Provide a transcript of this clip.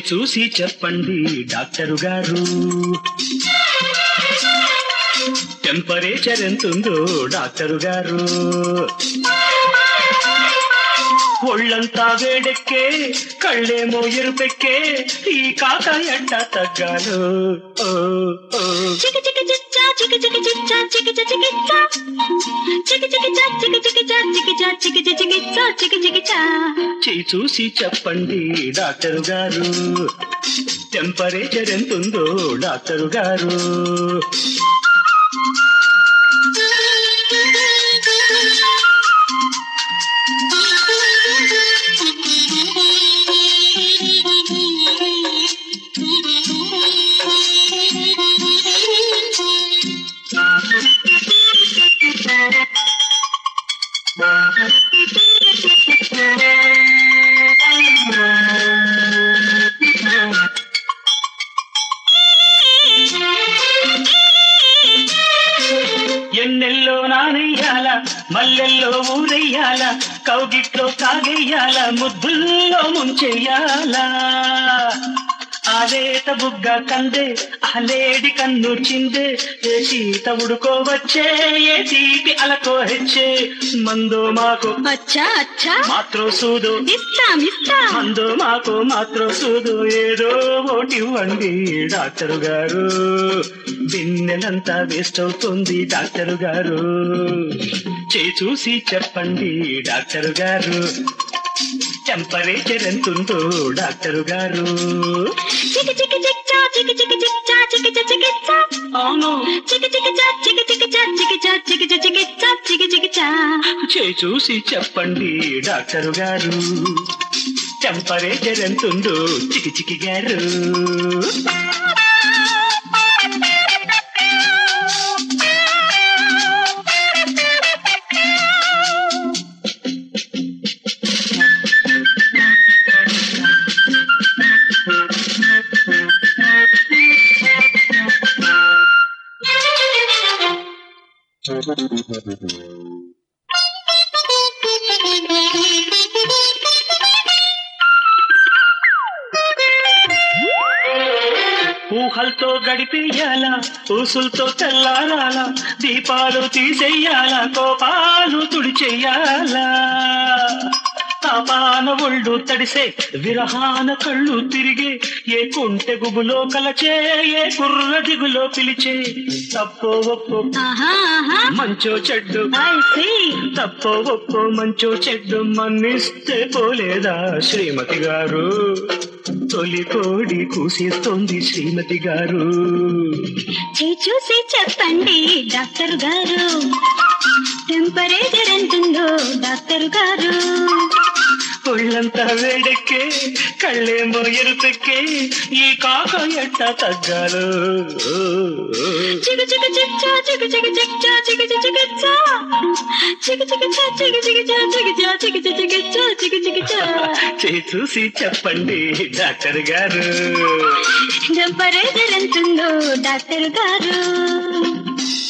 చూసి చెప్పండి డాక్టరు గారు టెంపరేచర్ ఎంతుందో డాక్టరు గారు ఒళ్ళంతా వేడెక్కే కళ్ళేమో ఎరుపెక్కే ఈ కాక ఎంట తగ్గాను ఓ, ఓ. చిక చిక చిచ్చా చిక చిక చిచ్చా చిక చిక చిచ్చా చిక చిక చా చిక చిక చా చిక చా చిక చిక చిచ్చా చిక చిక చా చేయి చూసి చెప్పండి డాక్టరు గారు టెంపరేచర్ ఎంతుందో డాక్టరు గారు ఎన్నెల్లో నానెయ్యాల మల్లెల్లో ఊరెయ్యాల కౌగిట్లో తాగెయ్యాల ముద్దుల్లో ముంచెయ్యాల ఆలేత బుగ్గ కందే ఆలేడి కన్ను చిందే ఏ సీత ఉడుకోవచ్చే ఏ తీపి అలకో హెచ్చే మందో మాకు అచ్చా అచ్చా మాత్రో సూదో ఇస్తాం ఇస్తాం మందో మాకు మాత్రం సూదు ఏదో ఓటి ఇవ్వండి డాక్టర్ గారు బిన్నెలంతా వేస్ట్ అవుతుంది డాక్టర్ గారు చేయి చూసి చెప్పండి డాక్టర్ గారు టెంపరేచర్ ఎంతుందో డాక్టర్ గారు చిక చిక చిచ్చా చిక చిక చిచ్చా చిక చిక చిచ్చా అవును చిక చిక చా చిక చిక చా చిక చా చిక చిక చిచ్చా చిక చిక చా చేయి చూసి చెప్పండి డాక్టర్ గారు టెంపరేచర్ ఎంతుందో చికి చికి గారు ఊహలతో గడిపేయాల ఊసులతో తెల్లారాల దీపాలు తీసేయాల కోపాలు తుడిచేయాల తాపాన ఒళ్ళు తడిసే విరహాన కళ్ళు తిరిగే ఏ కుంటె గుబులో కలచే ఏ కుర్ర దిగులో పిలిచే తప్పో ఒప్పో ఆహా ఆహా మంచో చెడ్డు ఐ సీ తప్పో ఒప్పో మంచో చెడ్డు మన్నిస్తే పోలేదా శ్రీమతి గారు తొలి కోడి కూసేస్తోంది శ్రీమతి గారు చేయి చూసి చెప్పండి డాక్టర్ గారు టెంపరేచర్ ఎంతుందో డాక్టర్ గారు ఒళ్ళంతా వేడెక్కే కళ్ళేమో ఎరుపెక్కే ఈ కాక ఎట్ట తగ్గాలు చిక చిక చిచ్చా చిక చిక చిచ్చా చిక చిక చిచ్చా చిక చిక చా చిక చిక చా చిక చా చిక చిక చిచ్చా చిక చిక చా చేయి చూసి చెప్పండి డాక్టర్ గారు టెంపరేచర్ ఎంతుందో డాక్టర్ గారు